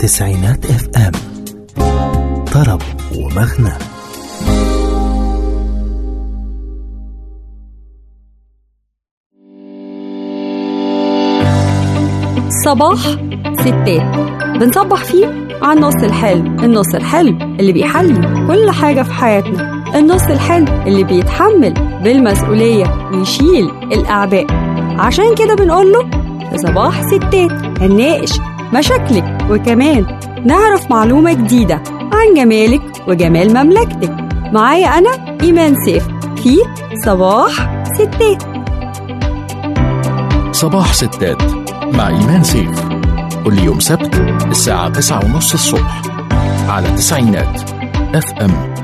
تسعينات اف ام طرب ومغنى صباح ستات بنصبح فيه على النص الحلو النص الحلو اللي بيحلي كل حاجة في حياتنا النص الحلو اللي بيتحمل بالمسؤولية ويشيل الأعباء عشان كده بنقول له في صباح ستات هنناقش مشاكلك وكمان نعرف معلومة جديدة عن جمالك وجمال مملكتك معايا أنا إيمان سيف في صباح ستات صباح ستات مع إيمان سيف كل يوم سبت الساعة تسعة ونص الصبح على تسعينات اف ام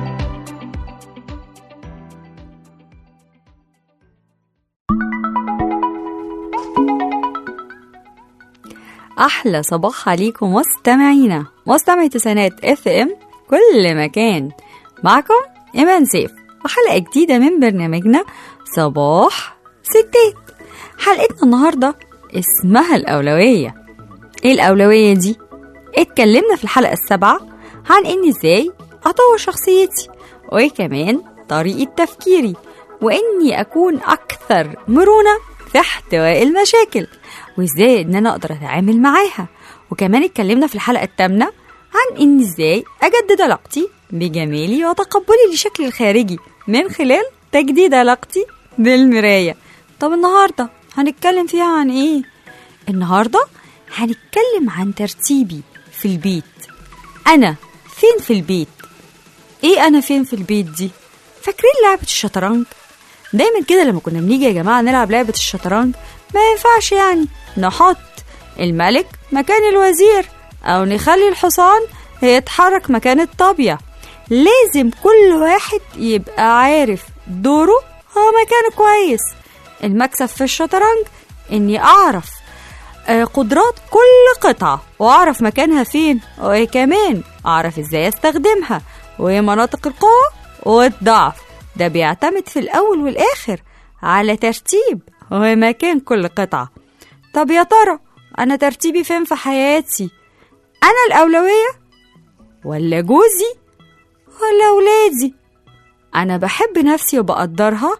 احلى صباح عليكم مستمعينا مستمعي تسعينات اف ام كل مكان معكم ايمان سيف وحلقه جديده من برنامجنا صباح ستات حلقتنا النهارده اسمها الاولويه ايه الاولويه دي اتكلمنا في الحلقه السابعه عن اني ازاي اطور شخصيتي وكمان طريقه تفكيري واني اكون اكثر مرونه في احتواء المشاكل وازاي ان انا اقدر اتعامل معاها وكمان اتكلمنا في الحلقه الثامنه عن ان ازاي اجدد علاقتي بجمالي وتقبلي لشكلي الخارجي من خلال تجديد علاقتي بالمرايه طب النهارده هنتكلم فيها عن ايه النهارده هنتكلم عن ترتيبي في البيت انا فين في البيت ايه انا فين في البيت دي فاكرين لعبه الشطرنج دايما كده لما كنا بنيجي يا جماعه نلعب لعبه الشطرنج ما ينفعش يعني نحط الملك مكان الوزير او نخلي الحصان يتحرك مكان الطابية لازم كل واحد يبقى عارف دوره هو مكانه كويس المكسب في الشطرنج اني اعرف آه، قدرات كل قطعة واعرف مكانها فين وكمان اعرف ازاي استخدمها ومناطق القوة والضعف ده بيعتمد في الاول والاخر على ترتيب ومكان كل قطعة طب يا ترى انا ترتيبي فين في حياتي انا الاولوية ولا جوزي ولا اولادي انا بحب نفسي وبقدرها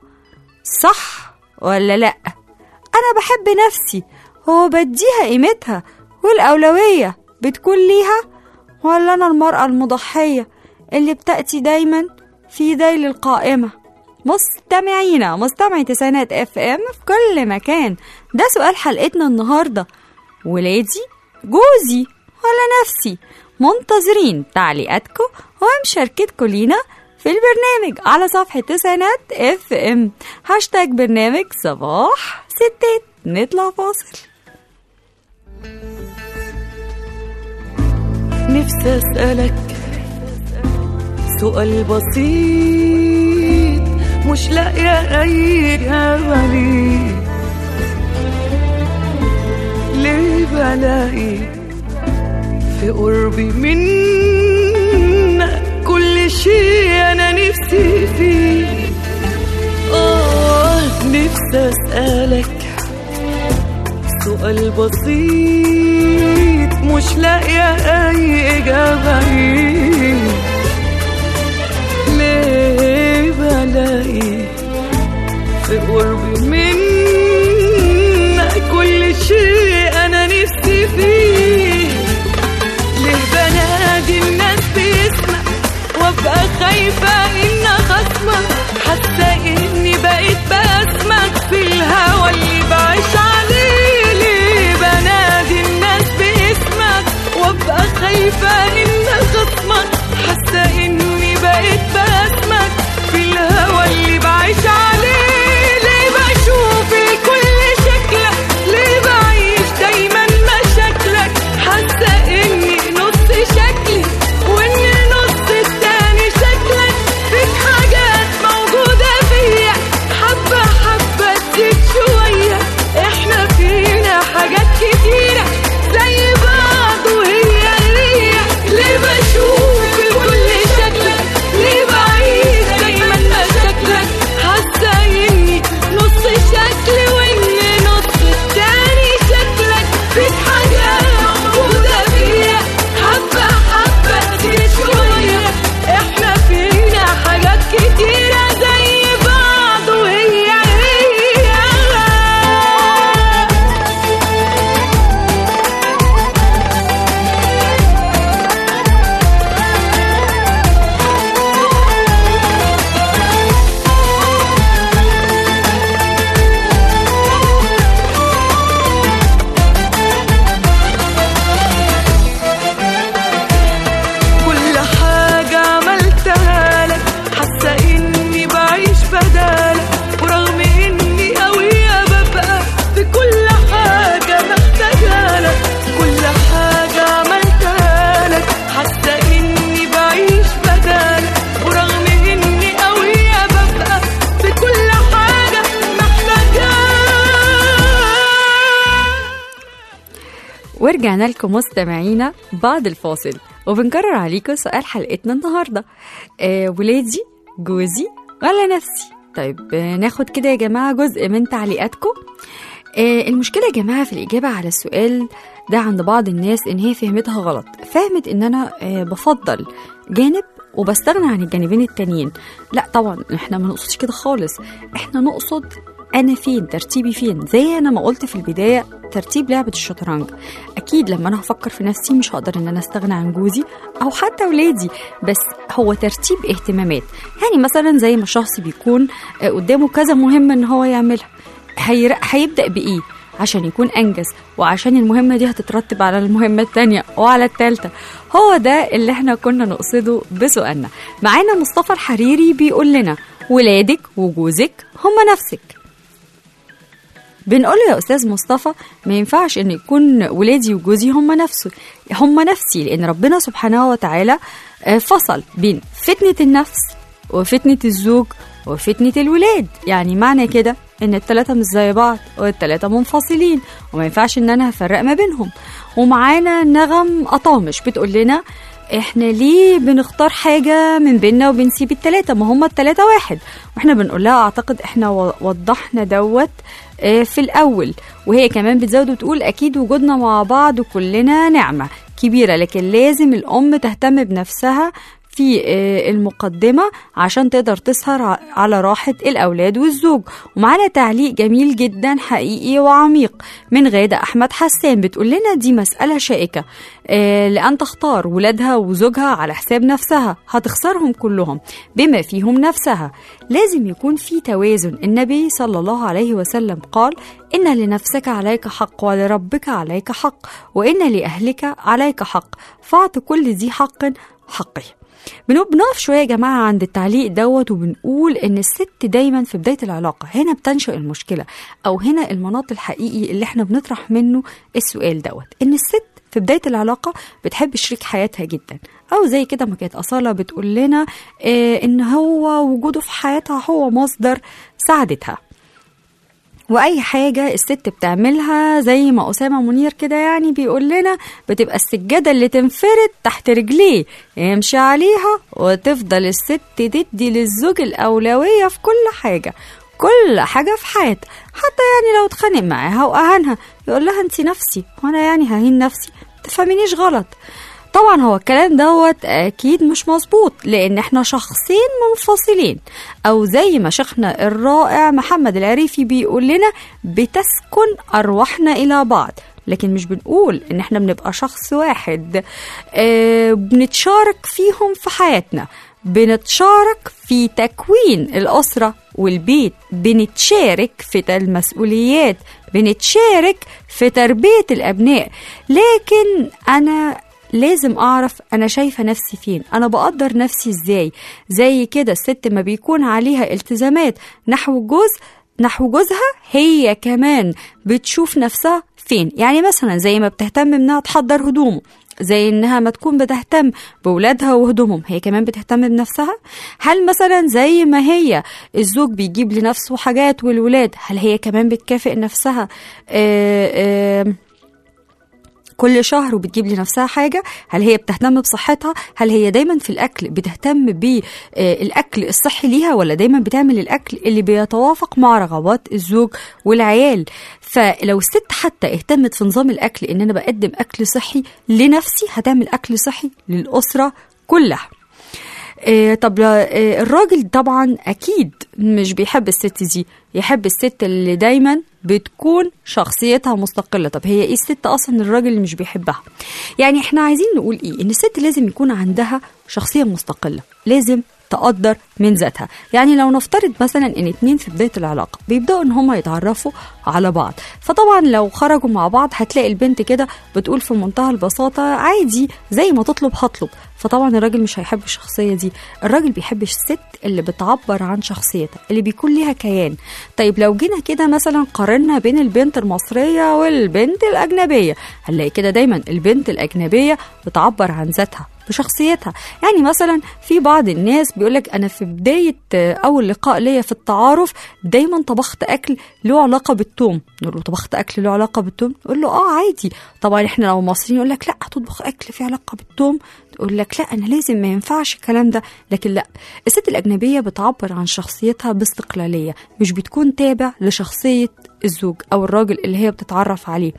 صح ولا لا انا بحب نفسي وبديها قيمتها والاولويه بتكون ليها ولا انا المراه المضحيه اللي بتاتي دايما في ذيل القائمه مستمعينا مستمعي تسعينات اف ام في كل مكان ده سؤال حلقتنا النهارده ولادي جوزي ولا نفسي منتظرين تعليقاتكم ومشاركتكم لينا في البرنامج على صفحة تسعينات اف ام هاشتاج برنامج صباح ستات نطلع فاصل نفسي أسألك سؤال بسيط مش لاقية أي إجابة ليه ليه بلاقي في قربي منك كل شيء أنا نفسي فيه آه نفسي أسألك سؤال بسيط مش لاقية أي إجابة ليه ليه بلاقي في قربي منك كل شيء أنا نفسي فيه ليه بنادي الناس باسمك وابقى خايفة إن خصمك حاسة إني بقيت باسمك في الهوى اللي بعيش عليه ليه بنادي الناس باسمك وابقى خايفة إن خصمك حاسة إني بقيت باسمك في الهوى اللي بعيش ورجعنا لكم مستمعينا بعد الفاصل وبنكرر عليكم سؤال حلقتنا النهارده آه ولادي جوزي ولا نفسي طيب آه ناخد كده يا جماعه جزء من تعليقاتكم آه المشكله يا جماعه في الاجابه على السؤال ده عند بعض الناس ان هي فهمتها غلط فهمت ان انا آه بفضل جانب وبستغنى عن الجانبين التانيين لا طبعا احنا ما نقصدش كده خالص احنا نقصد انا فين ترتيبي فين زي انا ما قلت في البدايه ترتيب لعبه الشطرنج اكيد لما انا هفكر في نفسي مش هقدر ان انا استغنى عن جوزي او حتى ولادي بس هو ترتيب اهتمامات يعني مثلا زي ما الشخص بيكون آه، قدامه كذا مهمه ان هو يعملها هير- هيبدا بايه عشان يكون انجز وعشان المهمه دي هتترتب على المهمه التانية وعلى التالتة هو ده اللي احنا كنا نقصده بسؤالنا معانا مصطفى الحريري بيقول لنا ولادك وجوزك هما نفسك بنقول له يا استاذ مصطفى ما ينفعش ان يكون ولادي وجوزي هم نفسه هم نفسي لان ربنا سبحانه وتعالى آه، فصل بين فتنه النفس وفتنه الزوج وفتنه الولاد يعني معنى كده ان التلاتة مش زي بعض والتلاتة منفصلين وما ينفعش ان انا افرق ما بينهم ومعانا نغم قطامش بتقول لنا احنا ليه بنختار حاجة من بيننا وبنسيب التلاتة ما هما التلاتة واحد واحنا بنقول لها اعتقد احنا و- وضحنا دوت آه، في الاول وهي كمان بتزود وتقول اكيد وجودنا مع بعض وكلنا نعمة كبيرة لكن لازم الام تهتم بنفسها في آه، المقدمة عشان تقدر تسهر ع- على راحة الأولاد والزوج ومعانا تعليق جميل جدا حقيقي وعميق من غادة أحمد حسان بتقول لنا دي مسألة شائكة آه، لأن تختار ولادها وزوجها على حساب نفسها هتخسرهم كلهم بما فيهم نفسها لازم يكون في توازن النبي صلى الله عليه وسلم قال إن لنفسك عليك حق ولربك عليك حق وإن لأهلك عليك حق فاعط كل ذي حق حقه بنو- بنقف شويه يا جماعه عند التعليق دوت وبنقول ان الست دايما في بدايه العلاقه هنا بتنشا المشكله او هنا المناط الحقيقي اللي احنا بنطرح منه السؤال دوت ان الست في بدايه العلاقه بتحب شريك حياتها جدا او زي كده ما كانت اصاله بتقول لنا آه ان هو وجوده في حياتها هو مصدر سعادتها واي حاجه الست بتعملها زي ما اسامه منير كده يعني بيقول لنا بتبقى السجاده اللي تنفرد تحت رجليه يمشي عليها وتفضل الست تدي للزوج الاولويه في كل حاجه كل حاجه في حياتها حتى يعني لو اتخانق معاها واهانها يقول لها انت نفسي وانا يعني ههين نفسي تفهمينيش غلط طبعا هو الكلام دوت اكيد مش مظبوط لان احنا شخصين منفصلين او زي ما شيخنا الرائع محمد العريفي بيقول لنا بتسكن ارواحنا الى بعض لكن مش بنقول ان احنا بنبقى شخص واحد آه بنتشارك فيهم في حياتنا بنتشارك في تكوين الأسرة والبيت بنتشارك في المسؤوليات بنتشارك في تربية الأبناء لكن أنا لازم أعرف أنا شايفة نفسي فين أنا بقدر نفسي إزاي زي كده الست ما بيكون عليها التزامات نحو الجوز نحو جوزها هي كمان بتشوف نفسها فين يعني مثلا زي ما بتهتم انها تحضر هدومه زي انها ما تكون بتهتم بولادها وهدومهم هي كمان بتهتم بنفسها هل مثلا زي ما هي الزوج بيجيب لنفسه حاجات والولاد هل هي كمان بتكافئ نفسها آآ آآ كل شهر وبتجيب لنفسها حاجة هل هي بتهتم بصحتها هل هي دايما في الأكل بتهتم بالأكل الصحي ليها ولا دايما بتعمل الأكل اللي بيتوافق مع رغبات الزوج والعيال فلو الست حتى اهتمت في نظام الأكل إن أنا بقدم أكل صحي لنفسي هتعمل أكل صحي للأسرة كلها إيه طب إيه الراجل طبعا اكيد مش بيحب الست دي يحب الست اللي دايما بتكون شخصيتها مستقلة طب هي ايه الست اصلا الراجل اللي مش بيحبها يعني احنا عايزين نقول ايه ان الست لازم يكون عندها شخصية مستقلة لازم تقدر من ذاتها يعني لو نفترض مثلا ان اتنين في بدايه العلاقه بيبداوا ان هما يتعرفوا على بعض فطبعا لو خرجوا مع بعض هتلاقي البنت كده بتقول في منتهى البساطه عادي زي ما تطلب هطلب فطبعا الراجل مش هيحب الشخصيه دي الراجل بيحب الست اللي بتعبر عن شخصيتها اللي بيكون ليها كيان طيب لو جينا كده مثلا قارنا بين البنت المصريه والبنت الاجنبيه هنلاقي كده دايما البنت الاجنبيه بتعبر عن ذاتها بشخصيتها يعني مثلا في بعض الناس بيقولك انا في بدايه آه، اول لقاء ليا في التعارف دايما طبخت اكل له علاقه بالثوم نقول له طبخت اكل له علاقه بالثوم نقول له اه عادي طبعا احنا لو مصريين يقول لك لا هتطبخ اكل فيه علاقه بالثوم تقول لك لا انا لازم ما ينفعش الكلام ده لكن لا الست الاجنبيه بتعبر عن شخصيتها باستقلاليه مش بتكون تابع لشخصيه الزوج او الراجل اللي هي بتتعرف عليه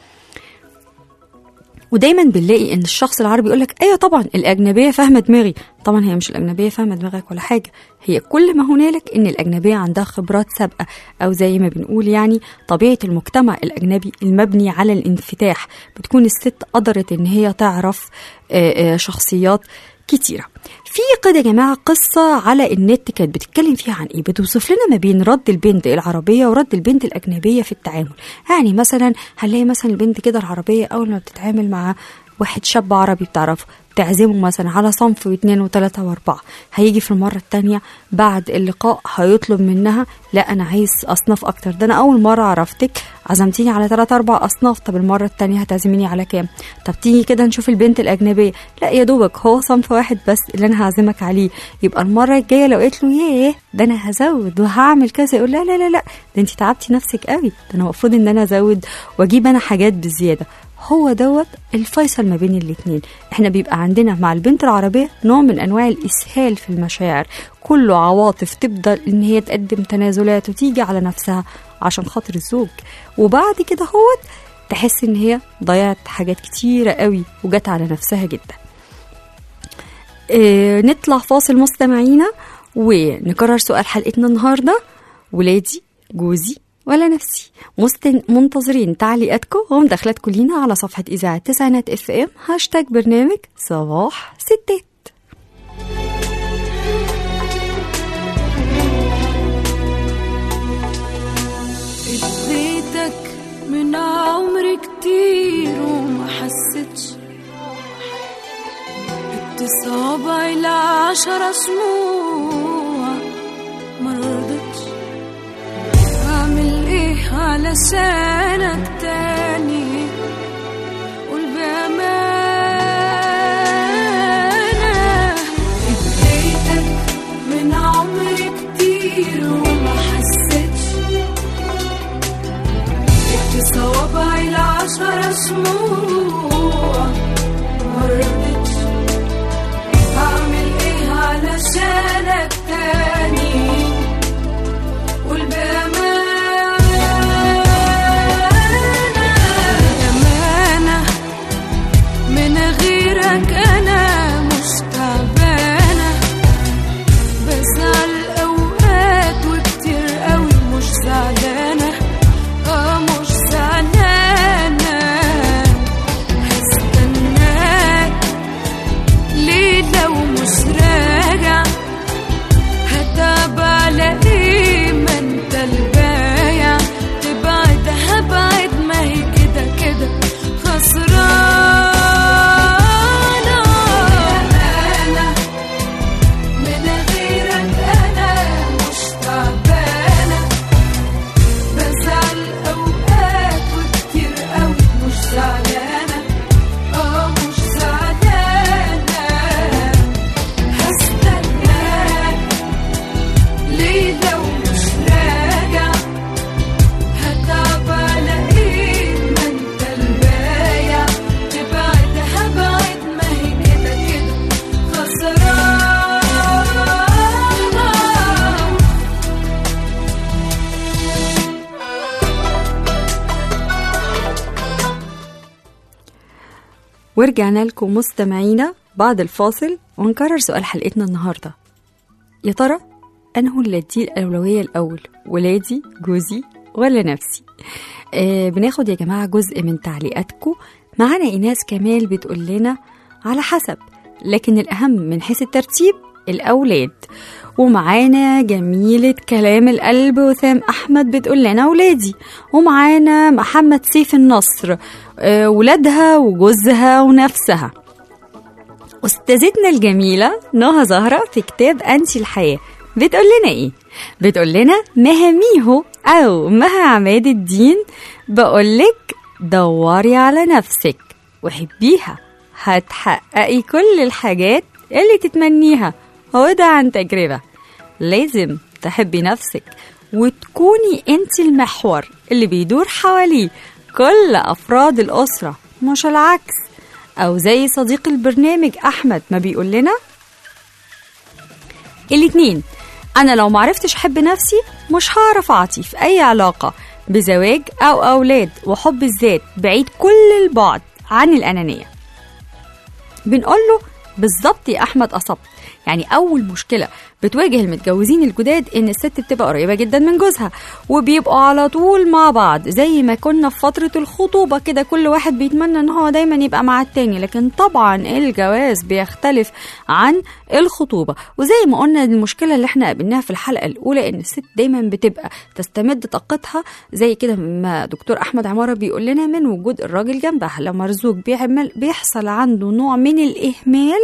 ودايما بنلاقي ان الشخص العربي يقول لك ايوه طبعا الاجنبيه فاهمه دماغي طبعا هي مش الاجنبيه فاهمه دماغك ولا حاجه هي كل ما هنالك ان الاجنبيه عندها خبرات سابقه او زي ما بنقول يعني طبيعه المجتمع الاجنبي المبني على الانفتاح بتكون الست قدرت ان هي تعرف آه، آه، شخصيات كتيره في كده يا جماعه قصه على النت كانت بتتكلم فيها عن ايه بتوصف لنا ما بين رد البنت العربيه ورد البنت الاجنبيه في التعامل يعني مثلا هنلاقي مثلا البنت كده العربيه اول ما بتتعامل مع واحد شاب عربي بتعرفه تعزمه مثلا على صنف واثنين وثلاثة وأربعة هيجي في المرة التانية بعد اللقاء هيطلب منها لا أنا عايز أصناف أكتر ده أنا أول مرة عرفتك عزمتيني على ثلاثة أربع أصناف طب المرة التانية هتعزميني على كام طب تيجي كده نشوف البنت الأجنبية لا يا دوبك هو صنف واحد بس اللي أنا هعزمك عليه يبقى المرة الجاية لو قلت له ياه ده أنا هزود وهعمل كذا يقول لا لا لا لا ده أنت تعبتي نفسك قوي ده أنا المفروض إن أنا أزود وأجيب أنا حاجات بزيادة هو دوت الفيصل ما بين الاتنين احنا بيبقى عندنا مع البنت العربية نوع من انواع الاسهال في المشاعر كله عواطف تبدأ ان هي تقدم تنازلات وتيجي على نفسها عشان خاطر الزوج وبعد كده هوت تحس ان هي ضيعت حاجات كتيرة قوي وجت على نفسها جدا اه نطلع فاصل مستمعينا ونكرر سؤال حلقتنا النهارده ولادي جوزي ولا نفسي مستن... منتظرين تعليقاتكم ومداخلاتكم لينا على صفحة إذاعة تسعينات اف ام هاشتاج برنامج صباح ستات اديتك من عمري كتير وما حسيتش ادي صوابعي لعشرة شموع مرضتش اعمل ايه علشانك تاني قول بأمانة اديتك من عمري كتير وما حسيتش جبت صوابعي لعشرة شموع مرضتش هعمل ايه علشانك تاني قول بأمانة بأمانة من غيرك أنا مش تعبانة بزعل أوقات وكتير قوي مش زعلانة اه مش زعلانة هستناك ليه لو مش راجع هتعب على ايه ما انت البايع تبعد هبعد ما هي كده كده خسرانة أنا من غيرك أنا مش تعبانة بزعل أوقات وكتير قوي مش زعلانة اه مش زعلانة هستناك ليه لو مش راجع هتعب على ايه ما انت البايع تبعد هبعد ما هي كده كده خسرانة ورجعنا لكم مستمعينا بعد الفاصل ونكرر سؤال حلقتنا النهارده يا ترى انا هو اللي اديه الاولويه الاول ولادي جوزي ولا نفسي آه بناخد يا جماعه جزء من تعليقاتكم معانا ايناس كمال بتقول لنا على حسب لكن الاهم من حيث الترتيب الاولاد ومعانا جميلة كلام القلب وسام أحمد بتقول لنا ولادي ومعانا محمد سيف النصر آه، ولادها وجوزها ونفسها أستاذتنا الجميلة نهى زهرة في كتاب أنتي الحياة بتقول لنا إيه؟ بتقول لنا مهاميهو أو مها عماد الدين بقولك دوري على نفسك وحبيها هتحققي كل الحاجات اللي تتمنيها وده عن تجربة لازم تحبي نفسك وتكوني انت المحور اللي بيدور حواليه كل أفراد الأسرة مش العكس أو زي صديق البرنامج أحمد ما بيقول لنا الاتنين أنا لو معرفتش أحب نفسي مش هعرف أعطي في أي علاقة بزواج أو أولاد وحب الذات بعيد كل البعد عن الأنانية بنقول له بالظبط يا أحمد أصبت يعني أول مشكلة بتواجه المتجوزين الجداد إن الست بتبقى قريبة جدا من جوزها وبيبقوا على طول مع بعض زي ما كنا في فترة الخطوبة كده كل واحد بيتمنى إن هو دايما يبقى مع التاني لكن طبعا الجواز بيختلف عن الخطوبة وزي ما قلنا المشكلة اللي احنا قابلناها في الحلقة الأولى إن الست دايما بتبقى تستمد طاقتها زي كده ما دكتور أحمد عمارة بيقول لنا من وجود الراجل جنبها لما الزوج بيعمل بيحصل عنده نوع من الإهمال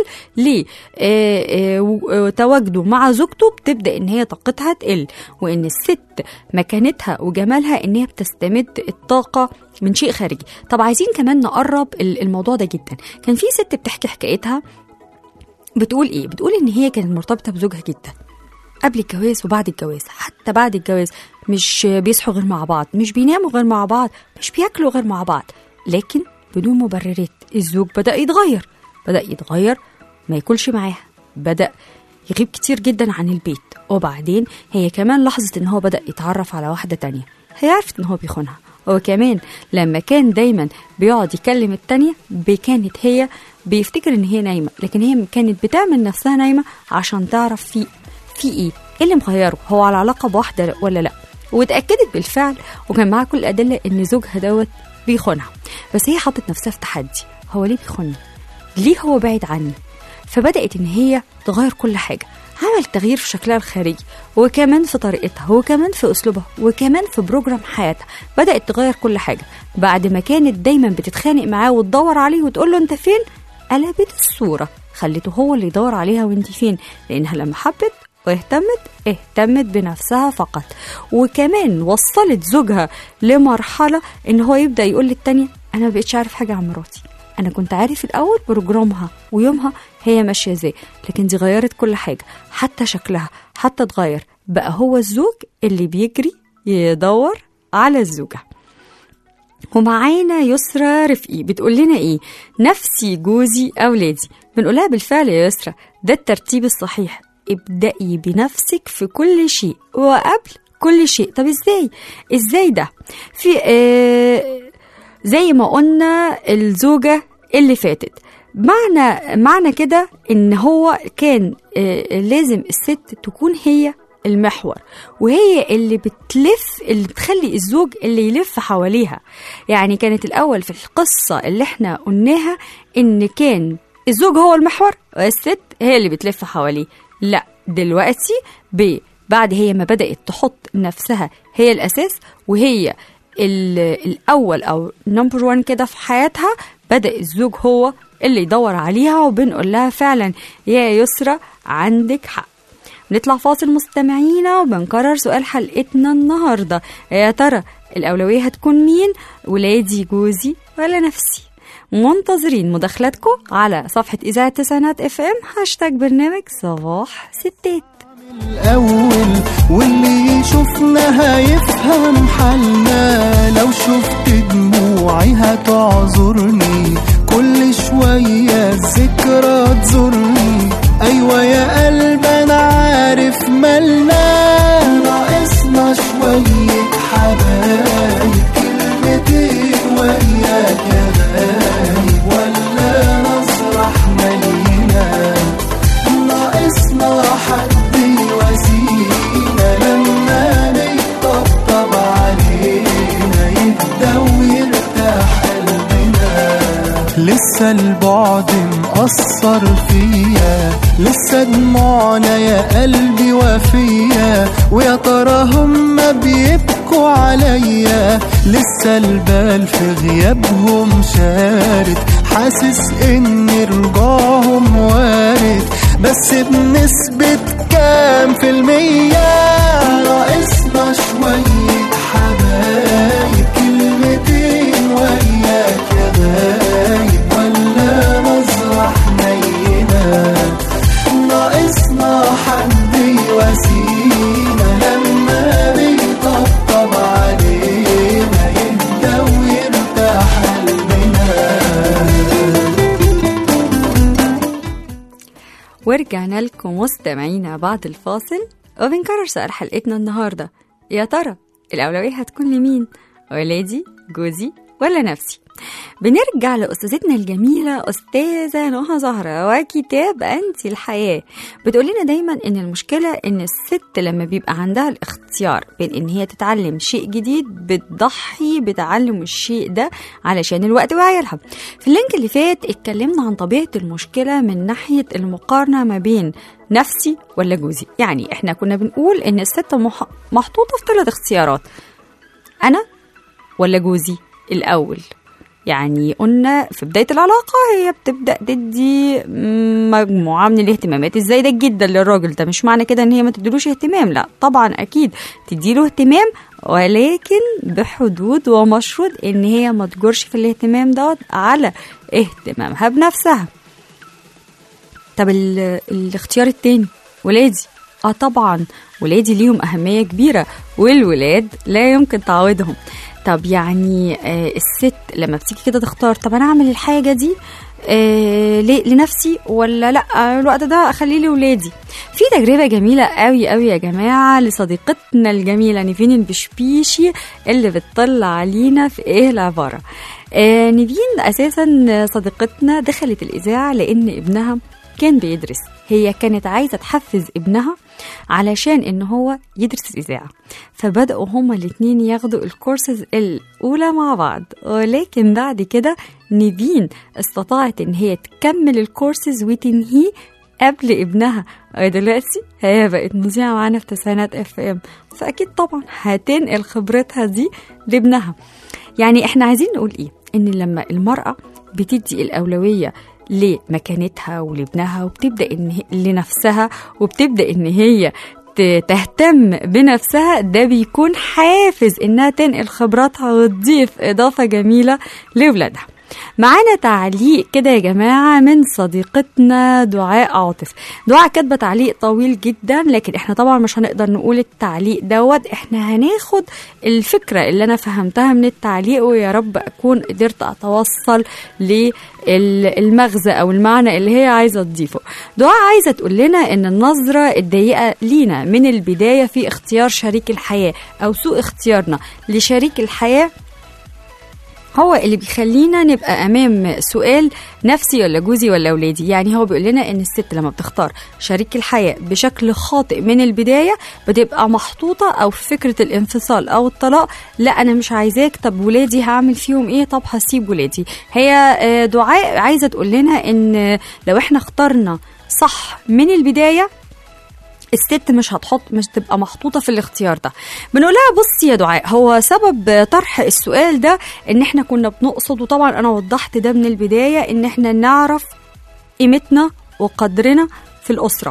لتواجده مع زوجته بتبدا ان هي طاقتها تقل وان الست مكانتها وجمالها ان هي بتستمد الطاقه من شيء خارجي طب عايزين كمان نقرب ال- الموضوع ده جدا كان في ست بتحكي حكايتها بتقول ايه بتقول ان هي كانت مرتبطه بزوجها جدا قبل الجواز وبعد الجواز حتى بعد الجواز مش بيصحوا غير مع بعض مش بيناموا غير مع بعض مش بياكلوا غير مع بعض لكن بدون مبررات الزوج بدأ يتغير بدأ يتغير ما ياكلش معاها بدأ يغيب كتير جدا عن البيت وبعدين هي كمان لاحظت ان هو بدأ يتعرف على واحدة تانية هي عرفت ان هو بيخونها وكمان لما كان دايما بيقعد يكلم التانية كانت هي بيفتكر ان هي نايمة لكن هي كانت بتعمل نفسها نايمة عشان تعرف في في ايه ايه اللي مغيره هو على علاقة بواحدة ولا لا واتأكدت بالفعل وكان معاها كل الأدلة ان زوجها دوت بيخونها بس هي حطت نفسها في تحدي هو ليه بيخوني ليه هو بعيد عني فبدأت إن هي تغير كل حاجة عملت تغيير في شكلها الخارجي وكمان في طريقتها وكمان في أسلوبها وكمان في بروجرام حياتها بدأت تغير كل حاجة بعد ما كانت دايما بتتخانق معاه وتدور عليه وتقول له أنت فين قلبت الصورة خلته هو اللي يدور عليها وانت فين لأنها لما حبت واهتمت اهتمت بنفسها فقط وكمان وصلت زوجها لمرحلة ان هو يبدأ يقول للتانية انا ما بقتش عارف حاجة عن مراتي انا كنت عارف الاول بروجرامها ويومها هي ماشيه ازاي لكن دي غيرت كل حاجه حتى شكلها حتى اتغير بقى هو الزوج اللي بيجري يدور على الزوجه ومعانا يسرى رفقي بتقول لنا ايه نفسي جوزي اولادي بنقولها بالفعل يا يسرى ده الترتيب الصحيح ابدأي بنفسك في كل شيء وقبل كل شيء طب ازاي ازاي ده في آه زي ما قلنا الزوجة اللي فاتت معنى معنى كده ان هو كان آه، لازم الست تكون هي المحور وهي اللي بتلف اللي بتخلي الزوج اللي يلف حواليها يعني كانت الاول في القصة اللي احنا قلناها ان كان الزوج هو المحور والست هي اللي بتلف حواليه لا دلوقتي ب بعد هي ما بدأت تحط نفسها هي الأساس وهي ال- الأول أو نمبر وان كده في حياتها بدأ الزوج هو اللي يدور عليها وبنقول لها فعلا يا يسرى عندك حق نطلع فاصل مستمعينا وبنكرر سؤال حلقتنا النهاردة يا ترى الأولوية هتكون مين ولادي جوزي ولا نفسي منتظرين مداخلاتكم على صفحة إذاعة تسعينات اف ام هاشتاج برنامج صباح ستات الأول واللي يشوفنا هيفهم حالنا لو شفت دموعي هتعذرني كل شوية الذكرى تزورني أيوة يا قلب أنا عارف مالنا ناقصنا شوية حبايب كلمتين وياك يا غايب ولا نصرح ملينا ناقصنا حد يواسينا لما نطبطب علينا يهدى ويرتاح قلبنا لسه البعد مأثر فيا لسه دموعنا يا قلبي وفيا ويا ترى هما بيبكوا عليا لسه البال في غيابهم شارد حاسس ان رجوعهم وارد بس بنسبة كام في المية ناقصنا شوية حبايب كلمتين وياك يا غايب ولا نظرة ورجعنا لكم مستمعينا بعد الفاصل وبنكرر سؤال حلقتنا النهارده يا ترى الأولوية هتكون لمين؟ ولادي جوزي ولا نفسي؟ بنرجع لأستاذتنا الجميلة أستاذة نهى زهرة وكتاب أنت الحياة بتقول لنا دايما إن المشكلة إن الست لما بيبقى عندها الاختيار بين إن هي تتعلم شيء جديد بتضحي بتعلم الشيء ده علشان الوقت وعيالها في اللينك اللي فات اتكلمنا عن طبيعة المشكلة من ناحية المقارنة ما بين نفسي ولا جوزي يعني احنا كنا بنقول ان الست مح- محطوطة في ثلاث اختيارات انا ولا جوزي الاول يعني قلنا في بداية العلاقة هي بتبدأ تدي مجموعة من الاهتمامات الزايدة جدا للراجل ده مش معنى كده ان هي ما تديلوش اهتمام لا طبعا اكيد تديله اهتمام ولكن بحدود ومشروط ان هي ما تجرش في الاهتمام دوت على اهتمامها بنفسها طب ال- الاختيار التاني ولادي اه طبعا ولادي ليهم أهمية كبيرة والولاد لا يمكن تعويضهم طب يعني آه الست لما بتيجي كده تختار طب انا اعمل الحاجه دي آه ليه- لنفسي ولا لا الوقت ده اخليه لولادي في تجربه جميله قوي قوي يا جماعه لصديقتنا الجميله نيفين البشبيشي اللي بتطلع علينا في ايه العباره آه نيفين اساسا صديقتنا دخلت الاذاعه لان ابنها كان بيدرس هي كانت عايزه تحفز ابنها علشان ان هو يدرس الاذاعه فبداوا هما الاتنين ياخدوا الكورسز الاولى مع بعض ولكن بعد كده نيفين استطاعت ان هي تكمل الكورسز وتنهيه قبل ابنها دلوقتي هي بقت مذيعة معانا في تسعينات اف ام فاكيد طبعا هتنقل خبرتها دي لابنها يعني احنا عايزين نقول ايه ان لما المرأة بتدي الأولوية لمكانتها ولابنها وبتبدأ إن هي لنفسها وبتبدأ إن هي ت- تهتم بنفسها ده بيكون حافز إنها تنقل خبراتها وتضيف إضافة جميلة لولادها معانا تعليق كده يا جماعة من صديقتنا دعاء عاطف دعاء كاتبة تعليق طويل جدا لكن احنا طبعا مش هنقدر نقول التعليق دوت احنا هناخد الفكرة اللي انا فهمتها من التعليق ويا رب اكون قدرت اتوصل للمغزى او المعنى اللي هي عايزة تضيفه دعاء عايزة تقول لنا ان النظرة الضيقة لينا من البداية في اختيار شريك الحياة او سوء اختيارنا لشريك الحياة هو اللي بيخلينا نبقى امام سؤال نفسي ولا جوزي ولا اولادي يعني هو بيقول لنا ان الست لما بتختار شريك الحياه بشكل خاطئ من البدايه بتبقى محطوطه او في فكره الانفصال او الطلاق لا انا مش عايزاك طب ولادي هعمل فيهم ايه طب هسيب ولادي هي آه، دعاء عايزه تقول لنا ان لو احنا اخترنا صح من البدايه الست مش هتحط مش تبقى محطوطه في الاختيار ده بنقول لها بصي يا دعاء هو سبب طرح السؤال ده ان احنا كنا بنقصد وطبعا انا وضحت ده من البدايه ان احنا نعرف قيمتنا وقدرنا في الاسره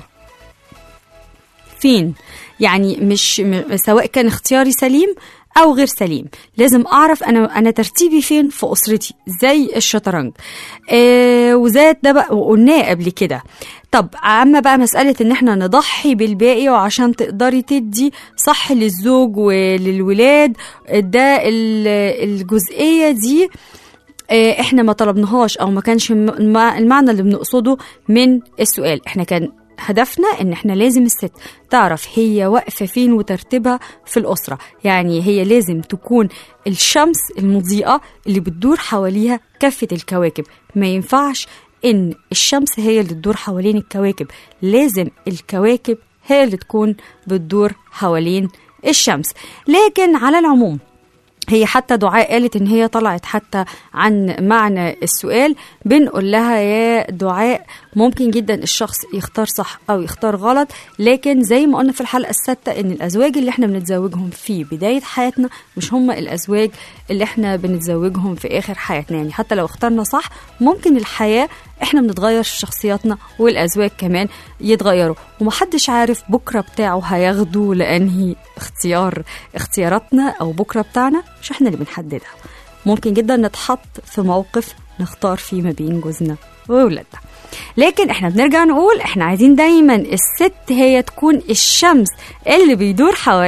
فين يعني مش م- سواء كان اختياري سليم او غير سليم لازم اعرف انا انا ترتيبي فين في اسرتي زي الشطرنج آه وزاد ده بقى وقلناه قبل كده طب اما بقى مساله ان احنا نضحي بالباقي وعشان تقدري تدي صح للزوج وللولاد ده ال- الجزئيه دي آه، احنا ما طلبناهاش او ما كانش الم- الم- المعنى اللي بنقصده من السؤال احنا كان هدفنا ان احنا لازم الست تعرف هي واقفه فين وترتيبها في الاسره يعني هي لازم تكون الشمس المضيئه اللي بتدور حواليها كافه الكواكب ما ينفعش ان الشمس هي اللي تدور حوالين الكواكب لازم الكواكب هي اللي تكون بتدور حوالين الشمس لكن على العموم هي حتى دعاء قالت ان هي طلعت حتى عن معنى السؤال بنقول لها يا دعاء ممكن جدا الشخص يختار صح او يختار غلط لكن زي ما قلنا في الحلقه السادسه ان الازواج اللي احنا بنتزوجهم في بدايه حياتنا مش هم الازواج اللي احنا بنتزوجهم في اخر حياتنا يعني حتى لو اخترنا صح ممكن الحياه احنا بنتغير في شخصياتنا والازواج كمان يتغيروا ومحدش عارف بكره بتاعه هياخده لانهي اختيار اختياراتنا او بكره بتاعنا مش احنا اللي بنحددها ممكن جدا نتحط في موقف نختار فيه ما بين جوزنا وولادنا لكن احنا بنرجع نقول احنا عايزين دايما الست هي تكون الشمس اللي بيدور حواليها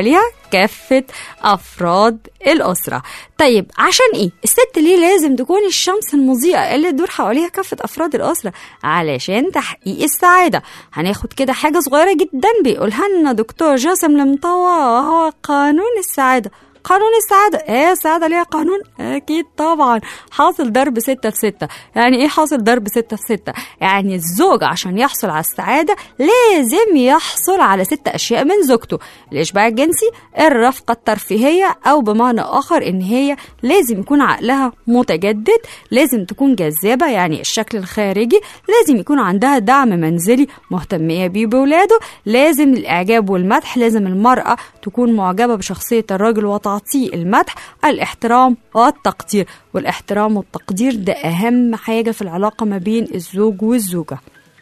كافة أفراد الأسرة طيب عشان إيه؟ الست ليه لازم تكون الشمس المضيئة اللي تدور حواليها كافة أفراد الأسرة علشان تحقيق السعادة هناخد كده حاجة صغيرة جدا بيقولها لنا دكتور جاسم المطوع وهو قانون السعادة قانون السعادة ايه السعادة ليها قانون اكيد طبعا حاصل ضرب ستة في ستة يعني ايه حاصل ضرب ستة في ستة يعني الزوج عشان يحصل على السعادة لازم يحصل على ست اشياء من زوجته الاشباع الجنسي الرفقة الترفيهية او بمعنى اخر ان هي لازم يكون عقلها متجدد لازم تكون جذابة يعني الشكل الخارجي لازم يكون عندها دعم منزلي مهتمية بيه بولاده لازم الاعجاب والمدح لازم المرأة تكون معجبة بشخصية الراجل وتعطيه المدح الاحترام والتقدير والاحترام والتقدير ده أهم حاجة في العلاقة ما بين الزوج والزوجة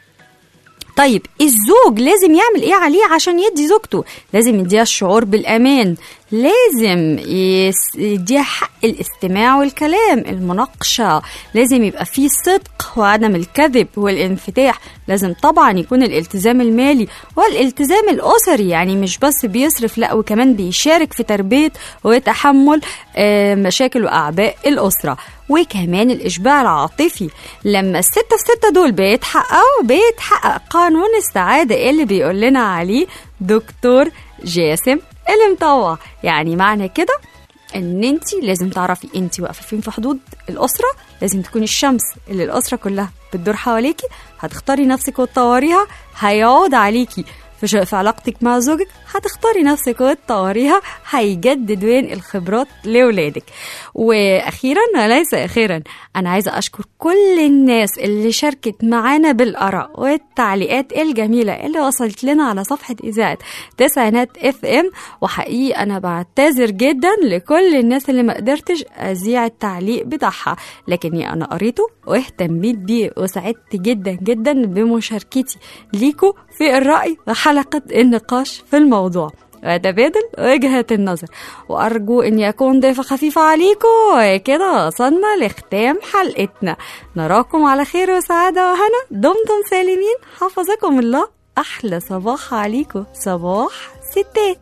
طيب الزوج لازم يعمل ايه عليه عشان يدي زوجته لازم يديها الشعور بالامان لازم يس- يديها حق الاستماع والكلام المناقشة لازم يبقى فيه صدق وعدم الكذب والانفتاح لازم طبعا يكون الالتزام المالي والالتزام الأسري يعني مش بس بيصرف لا وكمان بيشارك في تربية وتحمل آه، مشاكل وأعباء الأسرة وكمان الإشباع العاطفي لما الستة في ستة دول بيتحققوا بيتحقق قانون السعادة اللي بيقول لنا عليه دكتور جاسم المطوع يعني معنى كده ان انت لازم تعرفي انت واقفه فين في حدود الاسره لازم تكوني الشمس اللي الاسره كلها بتدور حواليكي هتختاري نفسك وتطوريها هيعود عليكي في, ش- في علاقتك مع زوجك هتختاري نفسك وتطوريها هيجدد بين الخبرات لولادك واخيرا وليس اخيرا انا عايزه اشكر كل الناس اللي شاركت معانا بالاراء والتعليقات الجميله اللي وصلت لنا على صفحه اذاعه تسعينات اف ام وحقيقي انا بعتذر جدا لكل الناس اللي ما قدرتش اذيع التعليق بتاعها لكني انا قريته واهتميت بيه وسعدت جدا جدا بمشاركتي ليكوا في الراي وحلقه النقاش في الموضوع وتبادل وجهة النظر وأرجو أني أكون ضيفة خفيفة عليكم وكده وصلنا لختام حلقتنا نراكم على خير وسعادة وهنا دمتم سالمين حفظكم الله أحلى صباح عليكم صباح ستات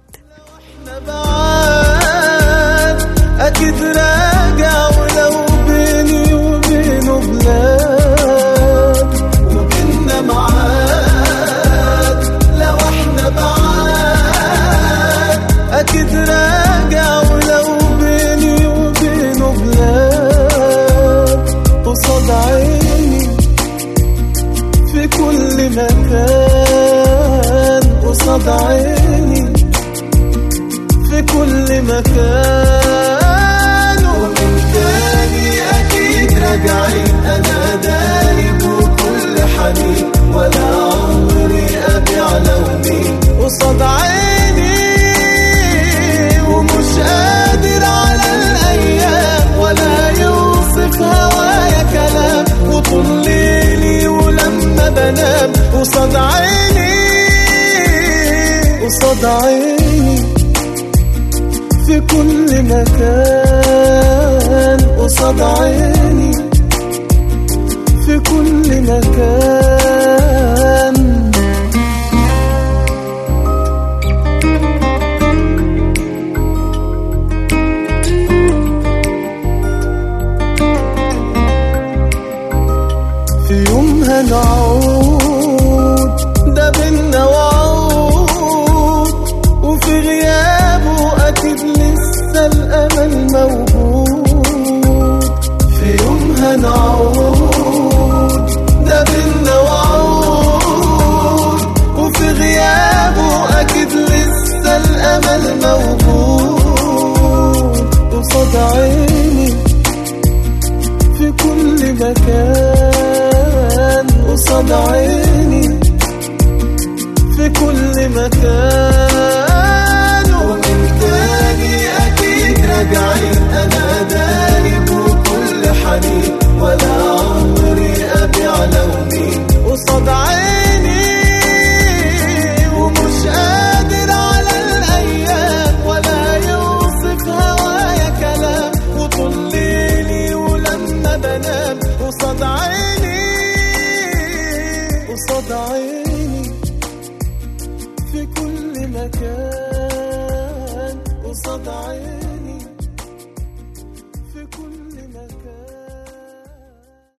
بعاد اكيد راجع ولو بيني وبينه بلاد وبيننا معاد لو احنا بعاد اكيد راجع ولو بيني وبينه بلاد قصاد عيني في كل مكان قصاد عيني في كل مكان ومن تاني أكيد راجعين أنا دايب وكل حنين ولا عمري أبيع لوني قصاد عيني ومش قادر على الأيام ولا يوصف هوايا كلام وطول ليلي ولما بنام قصاد عيني قصاد عيني في كل مكان قصاد عيني في كل مكان في يوم هنعود ده بينا وعود وفي غيابه أكيد لسه الأمل موجود في يوم هنعود ده بينا وعود وفي غيابه أكيد لسه الأمل موجود قصاد عيني في كل مكان قصاد عيني في كل مكان ومن تاني أكيد راجعين أنا دايب وكل حنين ولا عمري أبيع لوني قصاد عيني ومش قادر على الأيام ولا يوصف هوايا كلام وطول ليلي ولما بنام قصاد عيني قصاد عيني